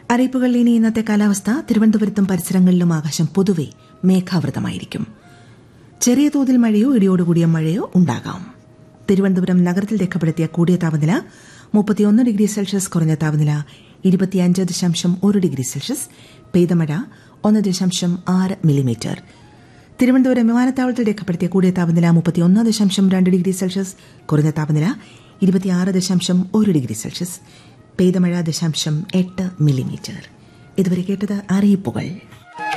അറിയിപ്പുകൾ ഇനി ഇന്നത്തെ കാലാവസ്ഥ തിരുവനന്തപുരത്തും പരിസരങ്ങളിലും ആകാശം പൊതുവെ മേഘാവൃതമായിരിക്കും ചെറിയ തോതിൽ മഴയോ ഇടിയോടുകൂടിയ മഴയോ ഉണ്ടാകാം തിരുവനന്തപുരം നഗരത്തിൽ രേഖപ്പെടുത്തിയ കൂടിയ താപനില മുപ്പത്തിയൊന്ന് ഡിഗ്രി സെൽഷ്യസ് കുറഞ്ഞ താപനില ഇരുപത്തിയഞ്ച് ദശാംശം ഒരു ഡിഗ്രി സെൽഷ്യസ് പെയ്ത മഴ ഒന്ന് ദശാംശം ആറ് മില്ലിമീറ്റർ തിരുവനന്തപുരം വിമാനത്താവളത്തിൽ രേഖപ്പെടുത്തിയ കൂടിയ താപനില മുപ്പത്തിയൊന്ന് ദശാംശം രണ്ട് ഡിഗ്രി സെൽഷ്യസ് കുറഞ്ഞ താപനില ഇരുപത്തിയാറ് ദശാംശം ഒരു ഡിഗ്രി സെൽഷ്യസ് പെയ്ത മഴ ദശാംശം എട്ട് മില്ലിമീറ്റർ ഇതുവരെ കേട്ടത് അറിയിപ്പുകൾ